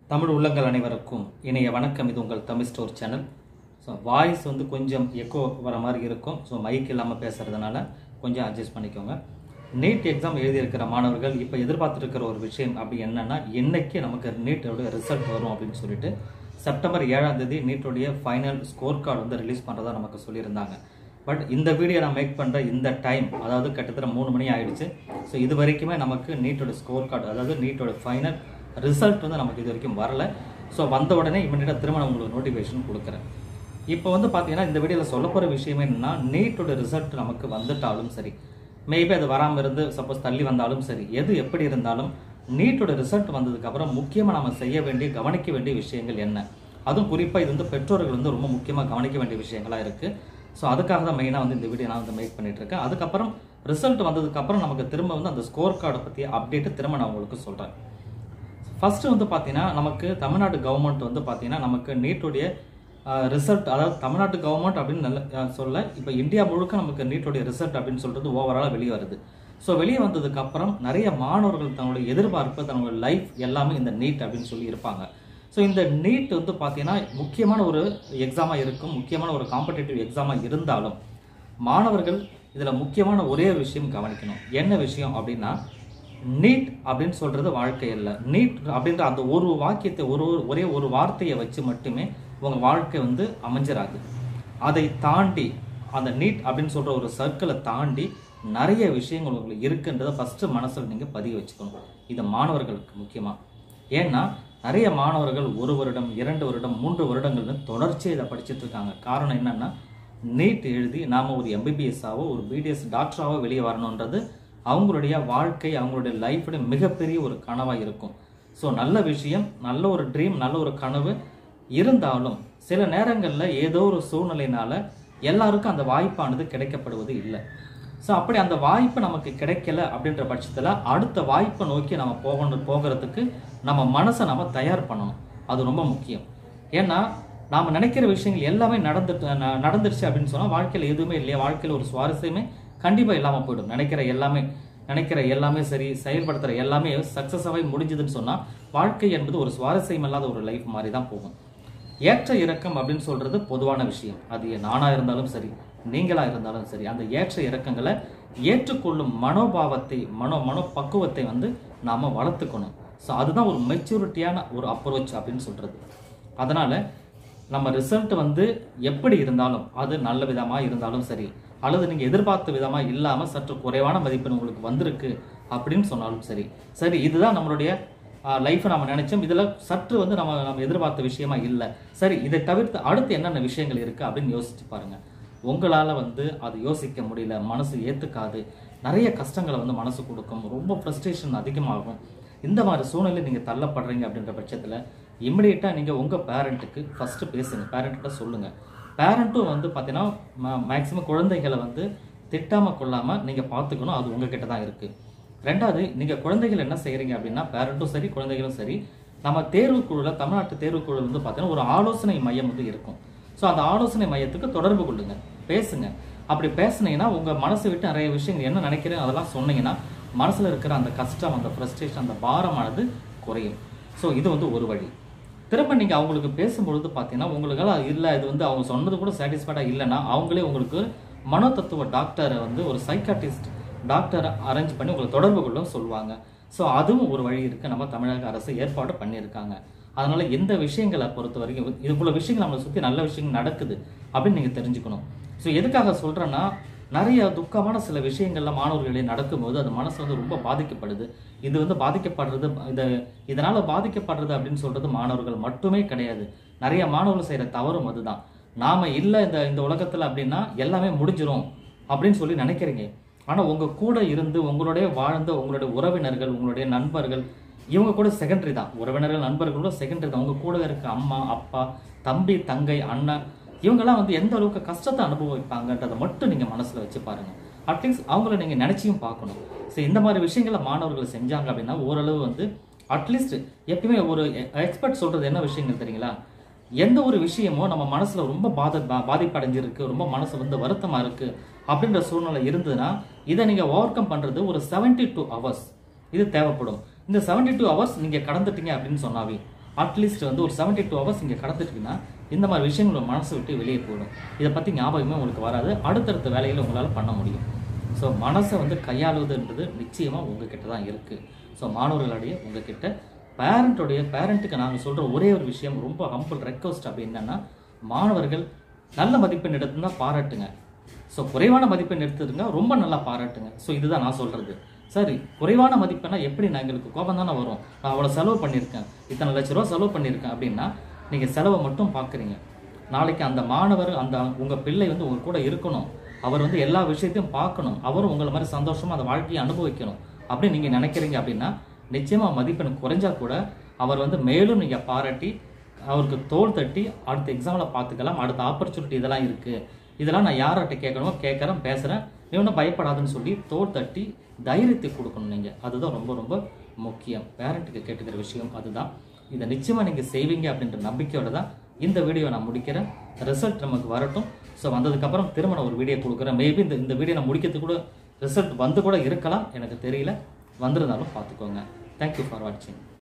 தமிழ் உள்ளங்கள் அனைவருக்கும் இணைய வணக்கம் இது உங்கள் Tamil store channel so voice வந்து கொஞ்சம் எக்கோ வர மாதிரி இருக்கும் ஸோ மைக் இல்லாமல் பேசுகிறதுனால கொஞ்சம் அட்ஜஸ்ட் பண்ணிக்கோங்க நீட் எக்ஸாம் எழுதியிருக்கிற மாணவர்கள் இப்போ எதிர்பார்த்துட்டு இருக்கிற ஒரு விஷயம் அப்படி என்னன்னா என்னைக்கு நமக்கு நீட்டோட ரிசல்ட் வரும் அப்படின்னு சொல்லிட்டு செப்டம்பர் ஏழாம் தேதி நீட்டோடைய ஃபைனல் ஸ்கோர் கார்டு வந்து ரிலீஸ் பண்ணுறதா நமக்கு சொல்லியிருந்தாங்க பட் இந்த வீடியோ நான் மேக் பண்ணுற இந்த டைம் அதாவது கிட்டத்தட்ட மூணு மணி ஆயிடுச்சு ஸோ இது வரைக்குமே நமக்கு நீட்டோட ஸ்கோர் கார்டு அதாவது நீட்டோட ஃபைனல் ரிசல்ட் வந்து நமக்கு இது வரைக்கும் வரல ஸோ வந்த உடனே இமீடியட்டாக திரும்ப நான் உங்களுக்கு நோட்டிஃபிகேஷன் கொடுக்குறேன் இப்போ வந்து பார்த்தீங்கன்னா இந்த வீடியோவில் சொல்ல போகிற விஷயம் என்னன்னா நீட்டோட ரிசல்ட் நமக்கு வந்துட்டாலும் சரி மேபி அது வராமல் இருந்து சப்போஸ் தள்ளி வந்தாலும் சரி எது எப்படி இருந்தாலும் நீட்டோட ரிசல்ட் வந்ததுக்கப்புறம் முக்கியமாக நம்ம செய்ய வேண்டிய கவனிக்க வேண்டிய விஷயங்கள் என்ன அதுவும் குறிப்பாக இது வந்து பெற்றோர்கள் வந்து ரொம்ப முக்கியமாக கவனிக்க வேண்டிய விஷயங்களாக இருக்குது ஸோ அதுக்காக தான் மெயினாக வந்து இந்த வீடியோ நான் வந்து மேக் பண்ணிட்டு இருக்கேன் அதுக்கப்புறம் ரிசல்ட் வந்ததுக்கப்புறம் நமக்கு திரும்ப வந்து அந்த ஸ்கோர் கார்டை பற்றி அப்டேட்டு திரும்ப நான் உங்களுக்கு சொல்கிறேன் ஃபர்ஸ்ட் வந்து பார்த்தீங்கன்னா நமக்கு தமிழ்நாடு கவர்மெண்ட் வந்து பார்த்தீங்கன்னா நமக்கு நீட்டுடைய ரிசல்ட் அதாவது தமிழ்நாட்டு கவர்மெண்ட் அப்படின்னு நல்ல அஹ், சொல்ல இப்போ இந்தியா முழுக்க நமக்கு நீட்டுடைய ரிசல்ட் அப்படின்னு சொல்றது ஓவராலாக வெளியே வருது ஸோ வெளியே வந்ததுக்கு அப்புறம் நிறைய மாணவர்கள் தன்னுடைய எதிர்பார்ப்பு தன்னுடைய லைஃப் எல்லாமே இந்த நீட் அப்படின்னு சொல்லி இருப்பாங்க ஸோ இந்த நீட் வந்து பார்த்தீங்கன்னா முக்கியமான ஒரு எக்ஸாமாக இருக்கும் முக்கியமான ஒரு காம்படேட்டிவ் எக்ஸாமாக இருந்தாலும் மாணவர்கள் இதில் முக்கியமான ஒரே ஒரு விஷயம் கவனிக்கணும் என்ன விஷயம் அப்படின்னா நீட் அப்படின்னு சொல்றது வாழ்க்கை இல்லை நீட் அப்படின்ற அந்த ஒரு வாக்கியத்தை ஒரு ஒரு- ஒரே ஒரு வார்த்தையை வச்சு மட்டுமே உங்க வாழ்க்கை வந்து அமைஞ்சிராது அதை தாண்டி அந்த நீட் அப்படின்னு சொல்ற ஒரு சர்க்கிளை தாண்டி நிறைய விஷயங்கள் உங்களுக்கு இருக்குன்றதை ஃபர்ஸ்ட் மனசில் நீங்க பதிய வச்சுக்கணும் இது மாணவர்களுக்கு முக்கியமா ஏன்னா நிறைய மாணவர்கள் ஒரு வருடம் இரண்டு வருடம் மூன்று வருடங்கள்னு தொடர்ச்சியாக இதை படிச்சுட்டு இருக்காங்க காரணம் என்னன்னா நீட் எழுதி நாம ஒரு எம்பிபிஎஸ்ஸாவோ ஒரு பிடிஎஸ் டாக்டராவோ வெளியே வரணுன்றது அவங்களுடைய வாழ்க்கை அவங்களுடைய லைஃபுடைய மிகப்பெரிய ஒரு கனவாக இருக்கும் ஸோ நல்ல விஷயம் நல்ல ஒரு ட்ரீம் நல்ல ஒரு கனவு இருந்தாலும் சில நேரங்களில் ஏதோ ஒரு சூழ்நிலையினால எல்லாருக்கும் அந்த வாய்ப்பானது கிடைக்கப்படுவது இல்லை ஸோ அப்படி அந்த வாய்ப்பு நமக்கு கிடைக்கல அப்படின்ற பட்சத்தில் அடுத்த வாய்ப்பை நோக்கி நம்ம போகணும் போகிறதுக்கு நம்ம மனசை நம்ம தயார் பண்ணணும் அது ரொம்ப முக்கியம் ஏன்னா நாம் நினைக்கிற விஷயங்கள் எல்லாமே நடந்துட்டு ந- நடந்துருச்சு அப்படின்னு சொன்னால் வாழ்க்கையில் எதுவுமே இல்லையா வாழ்க்கையில் ஒரு சுவாரஸ்யமே கண்டிப்பாக இல்லாமல் போயிடும் நினைக்கிற எல்லாமே நினைக்கிற எல்லாமே சரி செயல்படுத்துகிற எல்லாமே சக்ஸஸாகவே முடிஞ்சதுன்னு சொன்னால் வாழ்க்கை என்பது ஒரு சுவாரஸ்யம் இல்லாத ஒரு லைஃப் மாதிரி தான் போகும் ஏற்ற இறக்கம் அப்படின்னு சொல்றது பொதுவான விஷயம் அது நானா இருந்தாலும் சரி நீங்களா இருந்தாலும் சரி அந்த ஏற்ற இறக்கங்களை ஏற்றுக்கொள்ளும் மனோபாவத்தை மனோ மனோபக்குவத்தை வந்து நாம வளர்த்துக்கணும் ஸோ அதுதான் ஒரு மெச்சூரிட்டியான ஒரு அப்ரோச் அப்படின்னு சொல்றது அதனால நம்ம ரிசல்ட் வந்து எப்படி இருந்தாலும் அது நல்ல விதமா இருந்தாலும் சரி அல்லது நீங்க எதிர்பார்த்த விதமா இல்லாம சற்று குறைவான மதிப்பெண் உங்களுக்கு வந்திருக்கு அப்படின்னு சொன்னாலும் சரி சரி இதுதான் நம்மளுடைய லைஃப்பை நம்ம நினைச்சோம் இதுல சற்று வந்து நம்ம நம்ம எதிர்பார்த்த விஷயமா இல்லை சரி இதை தவிர்த்து அடுத்து என்னென்ன விஷயங்கள் இருக்கு அப்படின்னு யோசிச்சு பாருங்க உங்களால வந்து அது யோசிக்க முடியல மனசு ஏத்துக்காது நிறைய கஷ்டங்களை வந்து மனசு கொடுக்கும் ரொம்ப ஃப்ரஸ்ட்ரேஷன் அதிகமாகும் இந்த மாதிரி சூழ்நிலை நீங்க தள்ளப்படுறீங்க அப்படின்ற பட்சத்துல இமிடியேட்டா நீங்க உங்க பேரண்ட்டுக்கு ஃபர்ஸ்ட் பேசுங்க பேரண்ட்ட சொல்லுங்க பேரண்ட்டும் வந்து பார்த்தீங்கன்னா மேக்சிமம் குழந்தைகளை வந்து திட்டாம கொள்ளாம நீங்க பார்த்துக்கணும் அது உங்ககிட்ட தான் இருக்கு ரெண்டாவது நீங்க குழந்தைகள் என்ன செய்யறீங்க அப்படின்னா பேரண்ட்டும் சரி குழந்தைகளும் சரி நம்ம தேர்வுக்குழுல தமிழ்நாட்டு தேர்வுக்குழு வந்து பார்த்தீங்கன்னா ஒரு ஆலோசனை மையம் வந்து இருக்கும் ஸோ அந்த ஆலோசனை மையத்துக்கு தொடர்பு கொள்ளுங்க பேசுங்க அப்படி பேசுனீங்கன்னா உங்க மனசு விட்டு நிறைய விஷயங்கள் என்ன நினைக்கிறேன் அதெல்லாம் சொன்னீங்கன்னா மனசுல இருக்கிற அந்த கஷ்டம் அந்த ஃப்ரஸ்ட்ரேஷன் அந்த பாரமானது குறையும் ஸோ இது வந்து ஒரு வழி திரும்ப நீங்க அவங்களுக்கு பேசும்பொழுது பார்த்தீங்கன்னா உங்களுக்கெல்லாம் இல்லை இது வந்து அவங்க சொன்னது கூட சாட்டிஸ்ஃபைடா இல்லைன்னா அவங்களே உங்களுக்கு மனோதத்துவ டாக்டரை வந்து ஒரு சைக்காட்டிஸ்ட் டாக்டரை அரேஞ்ச் பண்ணி உங்களை தொடர்பு கொள்ள சொல்லுவாங்க ஸோ அதுவும் ஒரு வழி இருக்கு நம்ம தமிழக அரசு ஏற்பாடு பண்ணியிருக்காங்க அதனால எந்த விஷயங்களை பொறுத்த வரைக்கும் இது போல விஷயங்கள் நம்மளை சுற்றி நல்ல விஷயங்கள் நடக்குது அப்படின்னு நீங்க தெரிஞ்சுக்கணும் ஸோ எதுக்காக சொல்றேன்னா நிறைய துக்கமான சில விஷயங்கள்ல மாணவர்களே நடக்கும்போது அது மனசு வந்து ரொம்ப பாதிக்கப்படுது இது வந்து பாதிக்கப்படுறது இது இதனால பாதிக்கப்படுறது அப்படின்னு சொல்றது மாணவர்கள் மட்டுமே கிடையாது நிறைய மாணவர்கள் செய்யற தவறும் அதுதான் நாம இல்ல இந்த இந்த உலகத்துல அப்படின்னா எல்லாமே முடிஞ்சிரும் அப்படின்னு சொல்லி நினைக்கிறீங்க ஆனா உங்க கூட இருந்து உங்களுடைய வாழ்ந்த உங்களுடைய உறவினர்கள் உங்களுடைய நண்பர்கள் இவங்க கூட செகண்டரி தான் உறவினர்கள் நண்பர்கள் கூட செகண்டரி தான் உங்க கூட இருக்க அம்மா அப்பா தம்பி தங்கை அண்ணன் இவங்கெல்லாம் வந்து எந்த அளவுக்கு கஷ்டத்தை அனுபவிப்பாங்கன்றதை மட்டும் நீங்க மனசுல வச்சு பாருங்க அட்லீஸ்ட் அவங்கள நீங்க நினைச்சியும் பார்க்கணும் சரி இந்த மாதிரி விஷயங்களை மாணவர்கள் செஞ்சாங்க அப்படின்னா ஓரளவு வந்து அட்லீஸ்ட் எப்பயுமே ஒரு எக்ஸ்பர்ட் சொல்றது என்ன விஷயங்கள் தெரியுங்களா எந்த ஒரு விஷயமும் நம்ம மனசுல ரொம்ப பாத பா- பாதிப்படைஞ்சிருக்கு ரொம்ப மனசு வந்து வருத்தமா இருக்கு அப்படின்ற சூழ்நிலை இருந்ததுன்னா இதை நீங்க ஓவர் கம் பண்றது ஒரு 72 டூ ஹவர்ஸ் இது தேவைப்படும் இந்த 72 டூ ஹவர்ஸ் நீங்க கடந்துட்டீங்க அப்படின்னு சொன்னாவே அட்லீஸ்ட் வந்து ஒரு செவன்டி டூ ஹவர்ஸ் இங்கே கடந்துட்டீங்கன்னா இந்த மாதிரி விஷயங்கள் மனசு விட்டு வெளியே போயிடும் இதை பற்றி ஞாபகமே உங்களுக்கு வராது அடுத்தடுத்த வேலைகளை உங்களால் பண்ண முடியும் ஸோ மனசை வந்து கையாளுவதுன்றது நிச்சயமாக உங்ககிட்ட தான் இருக்குது ஸோ மாணவர்களுடைய உங்ககிட்ட பேரண்ட்டுடைய பேரண்ட்டுக்கு நாங்கள் சொல்கிற ஒரே ஒரு விஷயம் ரொம்ப ஹம்பிள் ரெக்வஸ்ட் அப்படி என்னன்னா மாணவர்கள் நல்ல மதிப்பெண் எடுத்துருந்தா பாராட்டுங்க ஸோ குறைவான மதிப்பெண் எடுத்துருங்க ரொம்ப நல்லா பாராட்டுங்க ஸோ இதுதான் நான் சொல்கிறது சரி குறைவான மதிப்பெண்ணா எப்படி நான் எங்களுக்கு கோபம் தானே வரும் நான் அவ்வளோ செலவு பண்ணியிருக்கேன் இத்தனை லட்ச ரூபா செலவு பண்ணியிருக்கேன் அப்படின்னா நீங்கள் செலவை மட்டும் பார்க்குறீங்க நாளைக்கு அந்த மாணவர் அந்த உங்கள் பிள்ளை வந்து உங்க கூட இருக்கணும் அவர் வந்து எல்லா விஷயத்தையும் பார்க்கணும் அவரும் உங்களை மாதிரி சந்தோஷமாக அந்த வாழ்க்கையை அனுபவிக்கணும் அப்படின்னு நீங்கள் நினைக்கிறீங்க அப்படின்னா நிச்சயமாக மதிப்பெண் குறைஞ்சா கூட அவர் வந்து மேலும் நீங்கள் பாராட்டி அவருக்கு தோள் தட்டி அடுத்த எக்ஸாமில் பார்த்துக்கலாம் அடுத்த ஆப்பர்ச்சுனிட்டி இதெல்லாம் இருக்குது இதெல்லாம் நான் யார்கிட்ட கேட்கணுமோ கேட்குறேன் பேசுகிறேன் நீ ஒன்றும் பயப்படாதுன்னு சொல்லி தோள் தட்டி தைரியத்தை கொடுக்கணும் நீங்கள் அதுதான் ரொம்ப ரொம்ப முக்கியம் பேரண்ட்டுக்கு கேட்டுக்கிற விஷயம் அதுதான் இதை நிச்சயமாக நீங்கள் செய்வீங்க அப்படின்ற நம்பிக்கையோட தான் இந்த வீடியோ நான் முடிக்கிறேன் ரிசல்ட் நமக்கு வரட்டும் ஸோ வந்ததுக்கப்புறம் திரும்ப நான் ஒரு வீடியோ கொடுக்குறேன் மேபி இந்த இந்த வீடியோ நான் முடிக்கிறதுக்கு கூட ரிசல்ட் வந்து கூட இருக்கலாம் எனக்கு தெரியல வந்திருந்தாலும் பார்த்துக்கோங்க தேங்க்யூ ஃபார் வாட்சிங்